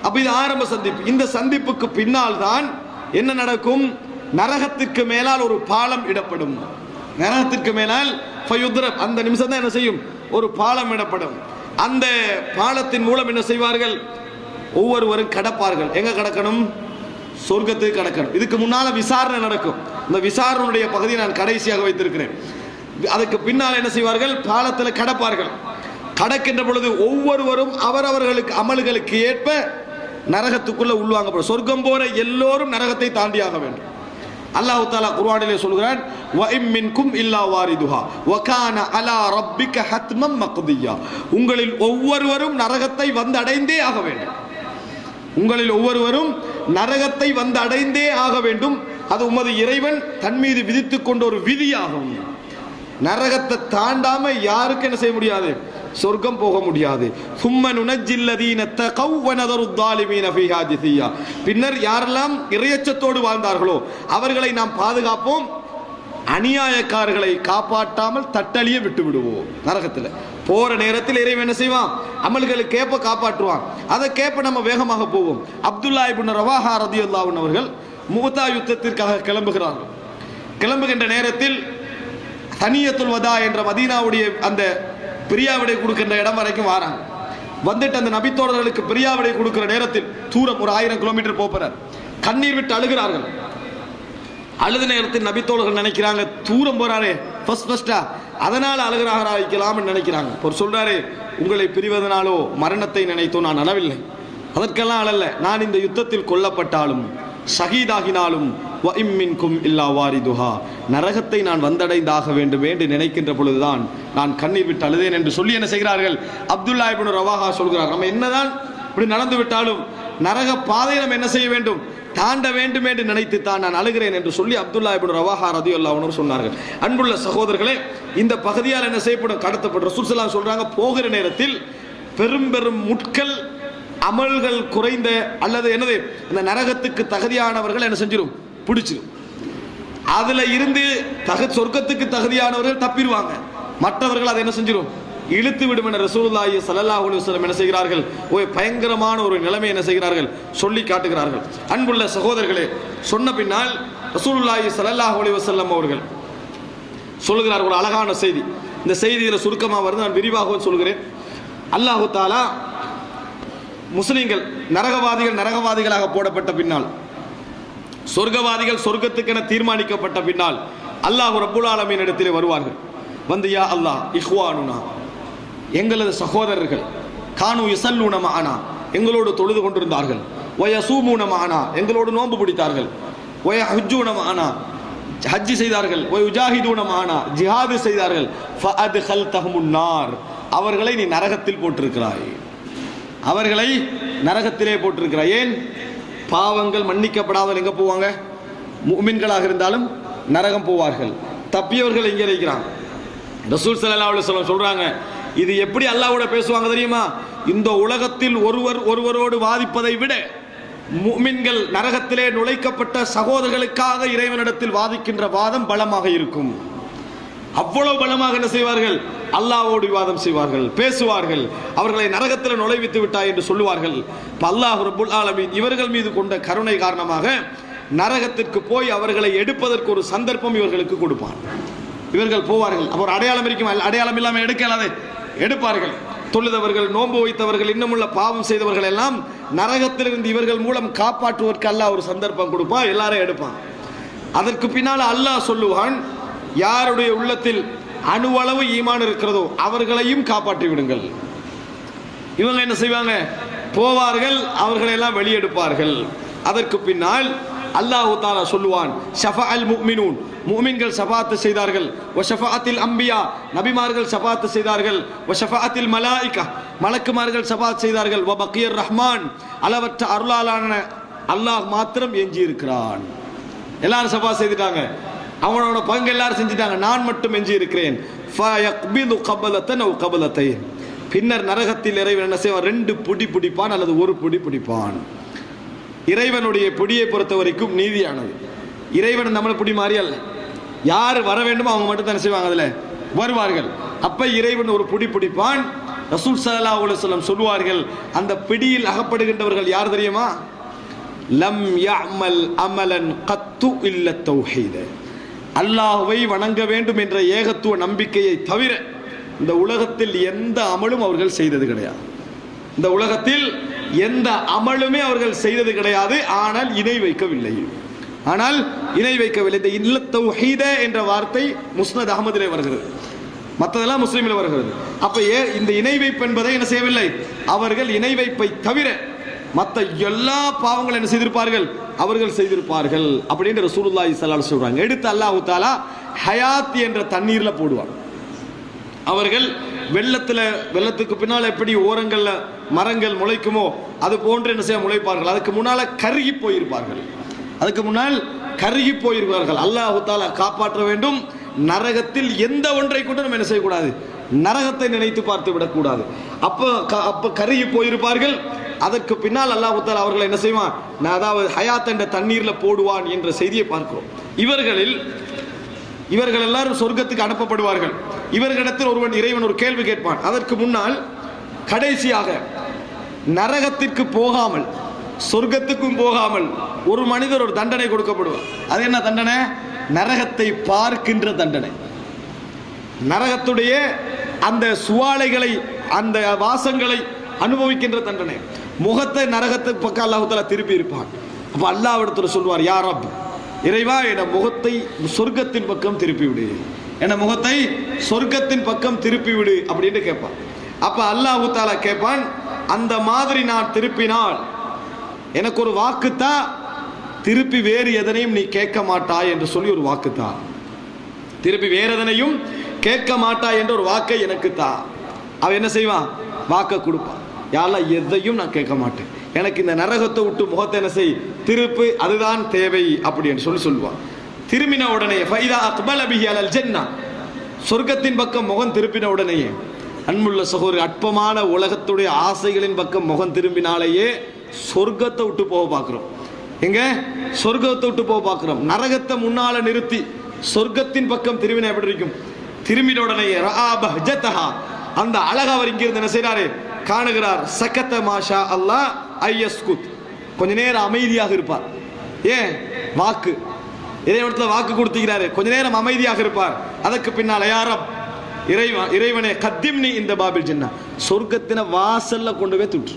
அப்ப இது ஆரம்ப சந்திப்பு இந்த சந்திப்புக்கு பின்னால் தான் என்ன நடக்கும் நரகத்திற்கு மேலால் ஒரு பாலம் இடப்படும் நரகத்திற்கு மேலால் ஃபயுத்ரப் அந்த நிமிஷம் தான் என்ன செய்யும் ஒரு பாலம் இடப்படும் அந்த பாலத்தின் மூலம் என்ன செய்வார்கள் ஒவ்வொருவரும் கடப்பார்கள் எங்க கடக்கணும் சொர்க்கத்துக்கு கடக்கணும் இதுக்கு முன்னால விசாரணை நடக்கும் இந்த விசாரணையுடைய பகுதியை நான் கடைசியாக வைத்திருக்கிறேன் அதுக்கு பின்னால் என்ன செய்வார்கள் பாலத்தில் கடப்பார்கள் கடக்கின்ற பொழுது ஒவ்வொருவரும் அவரவர்களுக்கு அமல்களுக்கு ஏற்ப நரகத்துக்குள்ள உள்வாங்கப்படும் சொர்க்கம் போற எல்லோரும் நரகத்தை தாண்டியாக வேண்டும் அல்லாஹ் தாலா குர்ஆனிலே சொல்கிறான் வ இம் மின்கும் இல்லா வாரிதுஹா வ கான அலா ரப்பிக ஹத்மம் மக்தியா உங்களில் ஒவ்வொருவரும் நரகத்தை வந்து அடைந்தே ஆக வேண்டும் உங்களில் ஒவ்வொருவரும் நரகத்தை வந்து அடைந்தே ஆக வேண்டும் அது உமது இறைவன் தன் மீது விதித்துக் கொண்ட ஒரு விதியாகும் நரகத்தை தாண்டாம யாருக்கு என்ன செய்ய முடியாது சொர்க்கம் போக முடியாது சும்ம நுனஜில்லதீன தகவ் வனதரு தாலிமீன ஃபீஹா ஜிசியா பின்னர் யாரெல்லாம் இறையச்சத்தோடு வாழ்ந்தார்களோ அவர்களை நாம் பாதுகாப்போம் அநியாயக்காரர்களை காப்பாற்றாமல் தட்டழிய விட்டு விடுவோம் நரகத்தில் போற நேரத்தில் இறைவன் என்ன செய்வான் அமல்களுக்கு கேப்ப காப்பாற்றுவான் அதை கேப்ப நம்ம வேகமாக போவோம் அப்துல்லா இப்னு ரவாஹா ரதியுல்லாஹு அவர்கள் மூத்தா யுத்தத்திற்காக கிளம்புகிறார்கள் கிளம்புகின்ற நேரத்தில் தனியத்துல் வதா என்ற மதீனாவுடைய அந்த பிரியாவிடை கொடுக்கின்ற இடம் வரைக்கும் வராங்க வந்துட்டு அந்த நபித்தோழர்களுக்கு பிரியாவிடை கொடுக்கிற நேரத்தில் தூரம் ஒரு ஆயிரம் கிலோமீட்டர் போகிறார் கண்ணீர் விட்டு அழுகிறார்கள் அழுத நேரத்தில் நபித்தோழர்கள் நினைக்கிறாங்க தூரம் போறாரே ஃபர்ஸ்ட் ஃபர்ஸ்டா அதனால அழுகிறாரா வைக்கலாம்னு நினைக்கிறாங்க ஒரு சொல்றாரு உங்களை பிரிவதனாலோ மரணத்தை நினைத்தோ நான் அழவில்லை அதற்கெல்லாம் அழல நான் இந்த யுத்தத்தில் கொல்லப்பட்டாலும் ஷஹீதாகினாலும் வ இம்மின்கும் இல்லா வாரிதுஹா நரகத்தை நான் வந்தடைந்தாக வேண்டும் என்று நினைக்கின்ற பொழுதுதான் நான் கண்ணீர் விட்டு அழுதேன் என்று சொல்லி என்ன செய்கிறார்கள் அப்துல்லா இப்னு ரவாஹா சொல்கிறார் நம்ம என்னதான் இப்படி நடந்து விட்டாலும் நரக பாதையை நம்ம என்ன செய்ய வேண்டும் தாண்ட வேண்டும் என்று நினைத்து தான் நான் அழுகிறேன் என்று சொல்லி அப்துல்லா இப்னு ரவாஹா ரதியுல்லா அவனர் சொன்னார்கள் அன்புள்ள சகோதரர்களே இந்த பகுதியால் என்ன செய்யப்படும் கடத்தப்படும் ரசூல் ஸல்லல்லாஹு சொல்றாங்க போகிற நேரத்தில் பெரும் பெரும் முட்கள் அமல்கள் குறைந்த அல்லது என்னது அந்த நரகத்துக்கு தகுதியானவர்கள் என்ன செஞ்சிடும் பிடிச்சிடும் அதுல இருந்து தக சொர்க்கத்துக்கு தகுதியானவர்கள் தப்பிடுவாங்க மற்றவர்கள் அதை என்ன செஞ்சிடும் இழுத்து விடும் என ரசூலுல்லாஹி ஸல்லல்லாஹு அலைஹி வஸல்லம் என்ன செய்கிறார்கள் ஒரு பயங்கரமான ஒரு நிலைமை என்ன செய்கிறார்கள் சொல்லி காட்டுகிறார்கள் அன்புள்ள சகோதரர்களே சொன்ன பின்னால் ரசூலுல்லாஹி ஸல்லல்லாஹு அலைஹி வஸல்லம் அவர்கள் சொல்லுகிறார்கள் ஒரு அழகான செய்தி இந்த செய்தியில சுருக்கமா வருது நான் விரிவாகவும் சொல்கிறேன் அல்லாஹு தாலா முஸ்லிம்கள் நரகவாதிகள் நரகவாதிகளாக போடப்பட்ட பின்னால் சொர்க்கவாதிகள் சொர்க்கத்துக்கென தீர்மானிக்கப்பட்ட பின்னால் அல்லாஹ் ரப்புல் ஆலமீன் இடத்திலே வருவார்கள் வந்து யா அல்லாஹ் இஹ்வானுனா எங்களது சகோதரர்கள் கானு யுசல்லூன மஅனா எங்களோடு தொழுது கொண்டிருந்தார்கள் வயசூமூன மஅனா எங்களோடு நோன்பு பிடித்தார்கள் வய ஹஜ்ஜூன மஅனா ஹஜ்ஜி செய்தார்கள் ஒய் உஜாஹிதூன மஅனா ஜிஹாது செய்தார்கள் ஃபஅத்கல்தஹுமுன் நார் அவர்களை நீ நரகத்தில் போட்டிருக்கிறாய் அவர்களை நரகத்திலே போட்டிருக்கிறாய் ஏன் பாவங்கள் மன்னிக்கப்படாமல் எங்க போவாங்க முஃமின்களாக இருந்தாலும் நரகம் போவார்கள் தப்பியவர்கள் எங்கே இருக்கிறாங்க ரசூல் ஸல்லல்லாஹு அலைஹி வஸல்லம் சொல்றாங்க இது எப்படி அல்லாஹ்வோட பேசுவாங்க தெரியுமா இந்த உலகத்தில் ஒருவர் ஒருவரோடு வாதிப்பதை விட முஃமின்கள் நரகத்திலே நுழைக்கப்பட்ட சகோதரர்களுக்காக இறைவனிடத்தில் வாதிக்கின்ற வாதம் பலமாக இருக்கும் அவ்வளவு பலமாக என்ன செய்வார்கள் அல்லாஹ்வோடு விவாதம் செய்வார்கள் பேசுவார்கள் அவர்களை நரகத்தில் நுழைவித்து விட்டாய் என்று சொல்லுவார்கள் இப்ப அல்லாஹ் ரப்புல் ஆலமீன் இவர்கள் மீது கொண்ட கருணை காரணமாக நரகத்திற்கு போய் அவர்களை எடுப்பதற்கு ஒரு சந்தர்ப்பம் இவர்களுக்கு கொடுப்பான் இவர்கள் போவார்கள் அப்ப ஒரு அடையாளம் இருக்கும் அல்ல- அடையாளம் இல்லாமல் எடுக்கலாதே எடுப்பார்கள் தொழுதவர்கள் நோன்பு வைத்தவர்கள் இன்னமுள்ள பாவம் செய்தவர்கள் எல்லாம் நரகத்திலிருந்து இவர்கள் மூலம் காப்பாற்றுவதற்கு அல்லாஹ் ஒரு சந்தர்ப்பம் கொடுப்பான் எல்லாரும் எடுப்பான் அதற்கு பின்னால் அல்லாஹ் சொல்லுவான் யாருடைய உள்ளத்தில் அணுவளவு ஈமான் இருக்கிறதோ அவர்களையும் காப்பாற்றி விடுங்கள் இவங்க என்ன செய்வாங்க போவார்கள் அவர்களை எல்லாம் வெளியெடுப்பார்கள் அதற்கு பின்னால் அல்லாஹு தாலா சொல்லுவான் ஷஃபா அல் முக்மினூன் முக்மின்கள் ஷஃபாத்து செய்தார்கள் வ ஷஃபாத்தில் அம்பியா நபிமார்கள் ஷஃபாத்து செய்தார்கள் வ ஷஃபாத்தில் மலாயிகா மலக்குமார்கள் ஷஃபாத் செய்தார்கள் வ பக்கியர் ரஹ்மான் அளவற்ற அருளாலான அல்லாஹ் மாத்திரம் எஞ்சி இருக்கிறான் எல்லாரும் சபா செய்துட்டாங்க அவனோட பங்கு எல்லாரும் செஞ்சுட்டாங்க நான் மட்டும் எஞ்சி இருக்கிறேன் ஃபயக்பிது கபலத்தன் அவ் கபலத்தைன் பின்னர் நரகத்தில் இறைவன் என்ன செய்வான் ரெண்டு புடி பிடிப்பான் அல்லது ஒரு புடி பிடிப்பான் இறைவனுடைய பிடியை பொறுத்த வரைக்கும் நீதியானது இறைவன் நம்மளை பிடி மாறி அல்ல யார் வர வேண்டுமோ அவங்க மட்டும் தான் என்ன செய்வாங்க அதுல வருவார்கள் அப்ப இறைவன் ஒரு புடி பிடிப்பான் ரசூல் ஸல்லல்லாஹு அலைஹி வஸல்லம் சொல்வார்கள் அந்த பிடியில் அகப்படுகின்றவர்கள் யார் தெரியுமா லம் யஅமல் அமலன் கத்து இல்ல தௌஹீத அல்லாஹ்வை வணங்க வேண்டும் என்ற ஏகத்துவ நம்பிக்கையை தவிர இந்த உலகத்தில் எந்த அமலும் அவர்கள் செய்தது கிடையாது இந்த உலகத்தில் எந்த அமலுமே அவர்கள் செய்தது கிடையாது ஆனால் இணை வைக்கவில்லை ஆனால் இணை வைக்கவில்லை இந்த இல்ல தௌஹீத என்ற வார்த்தை முஸ்னத் அகமதிலே வருகிறது மற்றதெல்லாம் முஸ்லீமில் வருகிறது அப்ப ஏ இந்த இணை வைப்பு என்பதை என்ன செய்யவில்லை அவர்கள் இணை வைப்பை தவிர மற்ற எல்லா பாவங்களும் என்ன செய்திருப்பார்கள் அவர்கள் செய்திருப்பார்கள் அப்படின்னு ரசூலுல்லாஹி ஸல்லல்லாஹு அலைஹி சொல்றாங்க எடுத்து அல்லாஹ் தாலா ஹயாத் என்ற தண்ணீர்ல போடுவாங்க அவர்கள் வெள்ளத்துல வெள்ளத்துக்கு பின்னால் எப்படி ஓரங்கள்ல மரங்கள் முளைக்குமோ அது போன்று என்ன செய்ய முளைப்பார்கள் அதுக்கு முன்னால கருகி போயிருப்பார்கள் அதுக்கு முன்னால் கருகி போயிருப்பார்கள் அல்லாஹு தாலா காப்பாற்ற வேண்டும் நரகத்தில் எந்த ஒன்றை கொண்டு நம்ம என்ன செய்யக்கூடாது நரகத்தை நினைத்து பார்த்து விடக்கூடாது அப்ப க- அப்ப கருகி போயிருப்பார்கள் அதற்கு பின்னால் அல்லாஹு தாலா அவர்களை என்ன செய்வான் நான் அதாவது ஹயாத் என்ற தண்ணீர்ல போடுவான் என்ற செய்தியை பார்க்கிறோம் இவர்களில் இவர்கள் எல்லாரும் சொர்க்கத்துக்கு அனுப்பப்படுவார்கள் இவர்களிடத்தில் ஒருவன் இறைவன் ஒரு கேள்வி கேட்பான் அதற்கு முன்னால் கடைசியாக நரகத்திற்கு போகாமல் சொர்க்கத்துக்கும் போகாமல் ஒரு மனிதர் ஒரு தண்டனை கொடுக்கப்படுவார் அது என்ன தண்டனை நரகத்தை பார்க்கின்ற தண்டனை நரகத்துடைய அந்த சுவாலைகளை அந்த வாசங்களை அனுபவிக்கின்ற தண்டனை முகத்தை நரகத்தை பக்கம் அல்லாஹுத்தாலா திருப்பி இருப்பான் அப்ப அல்லாஹ் இடத்துல சொல்வார் யார் ரப் இறைவா என முகத்தை சொர்க்கத்தின் பக்கம் திருப்பி விடு என முகத்தை சொர்க்கத்தின் பக்கம் திருப்பி விடு அப்படின்னு கேட்பான் அப்ப அல்லாஹு தாலா கேட்பான் அந்த மாதிரி நான் திருப்பினால் எனக்கு ஒரு வாக்குத்தா திருப்பி வேறு எதனையும் நீ கேட்க மாட்டாய் என்று சொல்லி ஒரு வாக்குத்தா திருப்பி வேற எதனையும் கேட்க மாட்டாய் என்ற ஒரு வாக்கை எனக்கு தா அவன் என்ன செய்வான் வாக்கை கொடுப்பான் யாரெல்லாம் எதையும் நான் கேட்க மாட்டேன் எனக்கு இந்த நரகத்தை விட்டு முகத்தை என்ன செய் திருப்பு அதுதான் தேவை அப்படின்னு சொல்லி சொல்லுவான் திரும்பின உடனே ஃபைதா அக்பல பிஹி அலல் ஜன்னா சொர்க்கத்தின் பக்கம் முகம் திருப்பின உடனேயே அன்புள்ள சகோதரி அற்பமான உலகத்துடைய ஆசைகளின் பக்கம் முகம் திரும்பினாலேயே சொர்க்கத்தை விட்டு போக பார்க்கிறோம் எங்க சொர்க்கத்தை விட்டு போக பார்க்கிறோம் நரகத்தை முன்னால நிறுத்தி சொர்க்கத்தின் பக்கம் திரும்பின எப்படி இருக்கும் திரும்பின உடனே ரஆ பஹ்ஜதஹா. அந்த அழகா அவர் இங்கிருந்து என்ன செய்றாரு காணுகிறார் சக்கத்த மாஷா அல்லாஹ் ஐயஸ்குத் கொஞ்ச நேரம் அமைதியாக இருப்பார் ஏன் வாக்கு இறைவனத்துல வாக்கு கொடுத்துக்கிறாரு கொஞ்ச நேரம் அமைதியாக இருப்பார் அதற்கு பின்னால் யாரம் இறைவன் இறைவனே கத்திம்னி இந்த பாபில் ஜின்னா சொர்க்கத்தின வாசல்ல கொண்டு போய் துற்று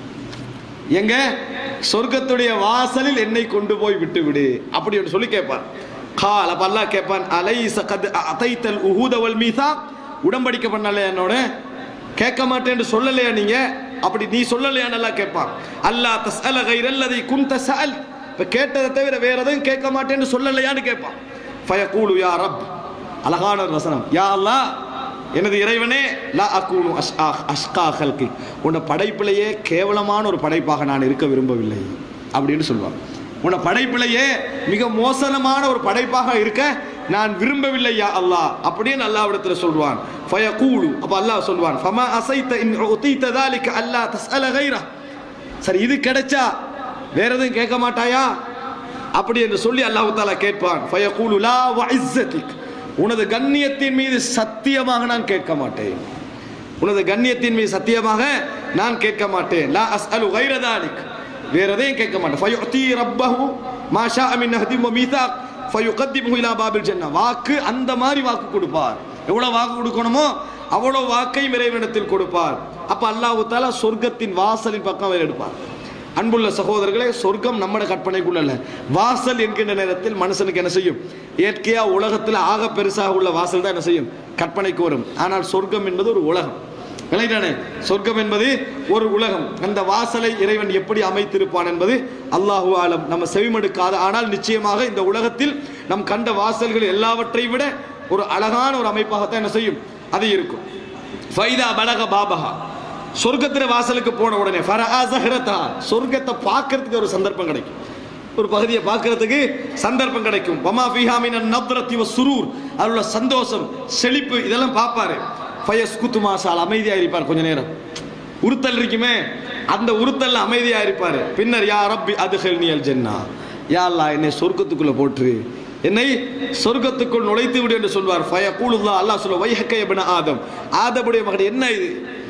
எங்க சொர்க்கத்துடைய வாசலில் என்னை கொண்டு போய் விட்டு விடு அப்படி என்று சொல்லி கேட்பான் கால் அப்ப அல்லாஹ் கேட்பான் அலைஸ கத் அதைத்தல் உஹூத வல் மீசா உடம்படிக்கை பண்ணல என்னோட கேட்க மாட்டேன்னு சொல்லலையா நீங்க அப்படி நீ சொல்லலையா நல்லா கேட்பான் அல்லாஹ் தஸ்அல கைரல்லதி குந்த சஅல் இப்ப கேட்டதை தவிர வேற எதுவும் கேட்க மாட்டேன்னு சொல்லலையான்னு கேட்பான் ஃபயகூலு யா ரப் அழகான ஒரு வசனம் யா அல்லாஹ் எனது இறைவனே லா அக்கூனு அஷ்கா அஷ்கா ஹல்கி உன்னை படைப்பிலேயே கேவலமான ஒரு படைப்பாக நான் இருக்க விரும்பவில்லை அப்படின்னு சொல்லுவாங்க உன்னை படைப்பிலேயே மிக மோசமான ஒரு படைப்பாக இருக்க நான் விரும்பவில்லை யா அல்லாஹ் அப்படின்னு அல்லாஹ்விடத்துல சொல்வான் ஃபயகூலு அப்ப அல்லாஹ் சொல்வான் ஃபமா அசைத்த இன் உதீத ذلك அல்லாஹ் தஸ்அல கைரா சரி இது கிடைச்சா வேற எதுவும் கேட்க மாட்டாயா அப்படி என்று சொல்லி அல்லாஹ் தாலா கேட்பான் ஃபயகூலு லா வஇஸ்ஸதிக் உனது கண்ணியத்தின் மீது சத்தியமாக நான் கேட்க மாட்டேன் உனது கண்ணியத்தின் மீது சத்தியமாக நான் கேட்க மாட்டேன் லா அஸ்அலு கைர தாலிக் வேற எதையும் கேட்க மாட்டேன் ஃபயுத்தி ரப்பஹு மா ஷா மின் ஹதிம் வ மீசாக் ஃபயுகத்திமுஹு இலா பாபில் ஜன்னah வாக்கு அந்த மாதிரி வாக்கு கொடுப்பார் எவ்வளவு வாக்கு கொடுக்கணுமோ அவ்வளவு வாக்கையும் இறைவனிடத்தில் கொடுப்பார் அப்ப அல்லாஹ் தாலா சொர்க்கத்தின் வாசலின் பக்கம் அவர் எடுப்பார் அன்புள்ள சகோதரர்களே சொர்க்கம் நம்மட கற்பனைக்குள்ள அல்ல வாசல் என்கின்ற நேரத்தில் மனுஷனுக்கு என்ன செய்யும் இயற்கையா உலகத்தில் ஆக பெருசாக உள்ள வாசல் தான் என்ன செய்யும் கற்பனைக்கு வரும் ஆனால் சொர்க்கம் என்பது ஒரு உலகம் விளையாடே சொர்க்கம் என்பது ஒரு உலகம் அந்த வாசலை இறைவன் எப்படி அமைத்திருப்பான் என்பது அல்லாஹு ஆலம் நம்ம செவிமடுக்காத ஆனால் நிச்சயமாக இந்த உலகத்தில் நம் கண்ட வாசல்கள் எல்லாவற்றை விட ஒரு அழகான ஒரு அமைப்பாகத்தான் என்ன செய்யும் அது இருக்கும் ஃபைதா பலக பாபஹா சொர்க்கத்தின வாசலுக்கு போன உடனே ஃபரஹா ஸஹ்ரதா சொர்க்கத்தை பார்க்கறதுக்கு ஒரு சந்தர்ப்பம் கிடைக்கும் ஒரு பகுதியை பார்க்கறதுக்கு சந்தர்ப்பம் கிடைக்கும் வமா ஃபீஹா மினன் நத்ரத்தி வஸ்ஸுரூர் அதுல உள்ள சந்தோஷம் செழிப்பு இதெல்லாம் பார்ப்பாரு ஃபயஸ்குத்து மாசால் அமைதியா இருப்பார் கொஞ்ச நேரம் உறுத்தல் இருக்குமே அந்த உறுத்தல்ல அமைதியா இருப்பாரு பின்னர் யா ரப்பி அதுஹல்னியல் ஜன்னா யா அல்லாஹ் என்னை சொர்க்கத்துக்குள்ள போற்று என்னை சொர்க்கத்துக்குள் நுழைத்து விடு என்று சொல்வார் ஃபயகூலுல்லாஹ் அல்லாஹ் சொல்ல வைஹக்க இப்ன ஆதம் ஆதமுடைய மகன் என்ன இது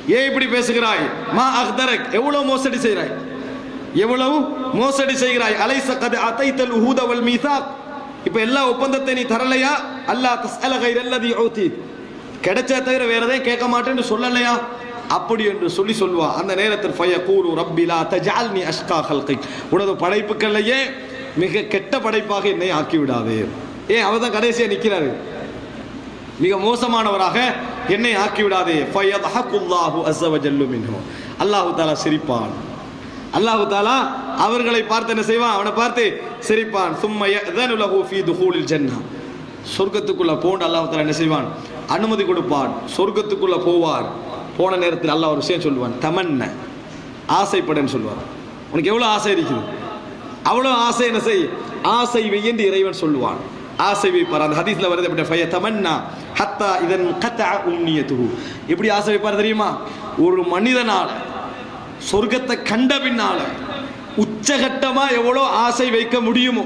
ஏன் இப்படி பேசுகிறாய் மா அஹ்தரக் எவ்வளவு மோசடி செய்கிறாய் எவ்வளவு மோசடி செய்கிறாய் அலைச கது அதைத்தல் உஹூத வல் மீசாக் இப்ப எல்லா ஒப்பந்தத்தை நீ தரலையா அல்லாஹ் தஸ்அல கைரல்லதி ஔதி கிடைச்சா தவிர வேற எதையும் கேட்க மாட்டேன்னு சொல்லலையா அப்படி என்று சொல்லி சொல்வா அந்த நேரத்தில் ஃபயகூலு ரப்பிலா தஜால்னி அஷ்கா ஹல்கி உனது படைப்புகளையே மிக கெட்ட படைப்பாக என்னை ஆக்கி விடாதே ஏன் அவர் தான் கடைசியா நிக்கிறாரு மிக மோசமானவராக என்னை ஆக்கி விடாதே ஃபயதஹகுல்லாஹு அஸ்ஸ வஜல்லு மின்ஹு அல்லாஹ் தஆலா சிரிப்பான் அல்லாஹ் தாலா அவர்களை பார்த்து என்ன செய்வான் அவனை பார்த்து சிரிப்பான் சும்ம யஅதனு லஹு ஃபீ துஹூலில் ஜன்னah சொர்க்கத்துக்குள்ள போண்டு அல்லாஹ் தாலா என்ன செய்வான் அனுமதி கொடுப்பான் சொர்க்கத்துக்குள்ள போவார் போன நேரத்தில் அல்லாஹ் ஒரு விஷயம் சொல்லுவான் தமன்ன ஆசைப்படன்னு சொல்லுவார் உனக்கு எவ்வளவு ஆசை இருக்குது அவ்வளவு ஆசை என்ன செய் ஆசை வை என்று இறைவன் சொல்லுவான் ஆசை வைப்பார் அந்த ஹதீஸ்ல வருது அப்படி ஃபய தமன்னா ஹத்தா இதன் கத்தா உம்னியத்துஹு எப்படி ஆசை வைப்பார் தெரியுமா ஒரு மனிதனால் சொர்க்கத்தை கண்ட பின்னால உச்சகட்டமா எவ்வளோ ஆசை வைக்க முடியுமோ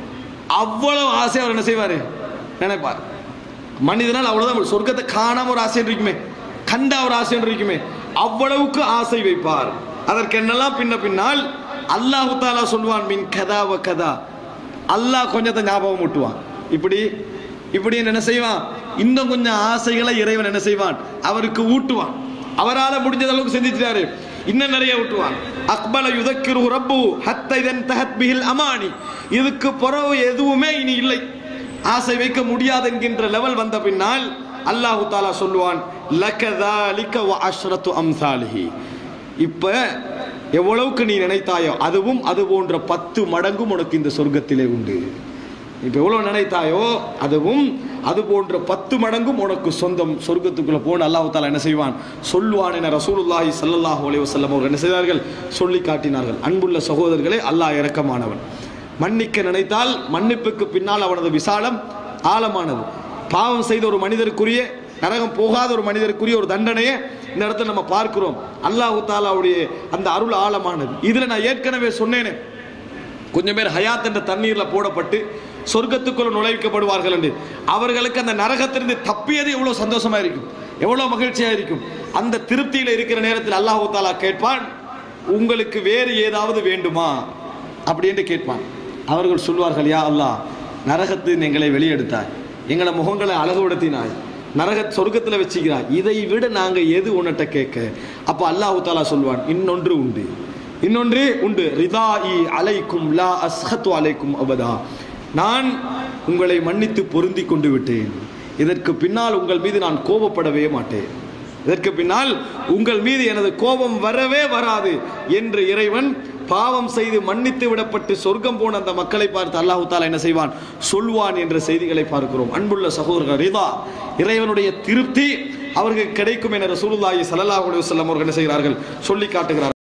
அவ்வளவு ஆசை அவர் என்ன செய்வாரு நினைப்பார் மனிதனால் அவ்வளவுதான் சொர்க்கத்தை காணாம ஒரு ஆசை இருக்குமே கண்ட ஒரு ஆசை இருக்குமே அவ்வளவுக்கு ஆசை வைப்பார் அதற்கு என்னெல்லாம் பின்ன பின்னால் அல்லாஹு தாலா சொல்வான் மின் கதாவ கதா அல்லாஹ் கொஞ்சத்தை ஞாபகம் ஊட்டுவான் இப்படி இப்படி என்ன செய்வான் இன்னும் கொஞ்சம் ஆசைகளை இறைவன் என்ன செய்வான் அவருக்கு ஊட்டுவான் அவரால் முடிஞ்ச அளவுக்கு செஞ்சுட்டாரு இன்னும் நிறைய ஊட்டுவான் அக்பல யுதக்கிரு ரப்பு ஹத்த இதன் தஹத் பிஹில் அமானி இதுக்கு பிறகு எதுவுமே இனி இல்லை ஆசை வைக்க முடியாது என்கின்ற லெவல் வந்த பின்னால் அல்லாஹு தாலா சொல்லுவான் லகதாலிக வ அஷ்ரத்து அம்சாலிஹி இப்ப எவ்வளவுக்கு நீ நினைத்தாயோ அதுவும் அது போன்ற பத்து மடங்கும் உனக்கு இந்த சொர்க்கத்திலே உண்டு இப்ப எவ்வளவு நினைத்தாயோ அதுவும் அது போன்ற பத்து மடங்கும் உனக்கு சொந்தம் சொர்க்கத்துக்குள்ள போன அல்லாஹ் தாலா என்ன செய்வான் சொல்லுவான் என ரசூலுல்லாஹி ஸல்லல்லாஹு அலைஹி வஸல்லம் அவர்கள் என்ன செய்தார்கள் சொல்லி காட்டினார்கள் அன்புள்ள சகோதரர்களே அல்லாஹ் இரக்கமானவன் மன்னிக்க நினைத்தால் மன்னிப்புக்கு பின்னால் அவனது விசாலம் ஆழமானது பாவம் செய்த ஒரு மனிதருக்குரிய நரகம் போகாத ஒரு மனிதருக்குரிய ஒரு தண்டனையை இந்த இடத்துல நம்ம பார்க்கிறோம் அல்லாஹு தாலாவுடைய அந்த அருள் ஆழமானது இதுல நான் ஏற்கனவே சொன்னேனே கொஞ்சம் பேர் ஹயாத் என்ற தண்ணீர்ல போடப்பட்டு சொர்க்கத்துக்குள்ள நுழைவிக்கப்படுவார்கள் என்று அவர்களுக்கு அந்த நரகத்திலிருந்து தப்பியது எவ்வளவு சந்தோஷமா இருக்கும் எவ்வளவு மகிழ்ச்சியா இருக்கும் அந்த திருப்தியில இருக்கிற நேரத்தில் அல்லாஹு தாலா கேட்பான் உங்களுக்கு வேறு ஏதாவது வேண்டுமா அப்படின்னு கேட்பான் அவர்கள் சொல்வார்கள் யா அல்லாஹ் நரகத்தில் எங்களை வெளியெடுத்தாய் எங்களை முகங்களை அழகுபடுத்தினாய் நரக சொர்க்கத்தில் வச்சுக்கிறாய் இதை விட நாங்க எது உன்னிட்ட கேட்க அப்ப அல்லாஹு தாலா சொல்வான் இன்னொன்று உண்டு இன்னொன்று உண்டு ரிதாஇ அலைக்கும் லா அஸ்ஹத்து அலைக்கும் அபதா நான் உங்களை மன்னித்து பொருந்தி கொண்டு விட்டேன் இதற்கு பின்னால் உங்கள் மீது நான் கோபப்படவே மாட்டேன் இதற்கு பின்னால் உங்கள் மீது எனது கோபம் வரவே வராது என்று இறைவன் பாவம் செய்து மன்னித்து விடப்பட்டு சொர்க்கம் போன அந்த மக்களை பார்த்து அல்லாஹு தாலா என்ன செய்வான் சொல்வான் என்ற செய்திகளை பார்க்கிறோம் அன்புள்ள சகோதரர்கள் ரிதா இறைவனுடைய திருப்தி அவர்களுக்கு கிடைக்கும் என ரசூலுல்லாஹி ஸல்லல்லாஹு அலைஹி வஸல்லம் அவர்கள் என்ன செய்கிறார்கள் சொல்லி காட்டுகிறார்கள்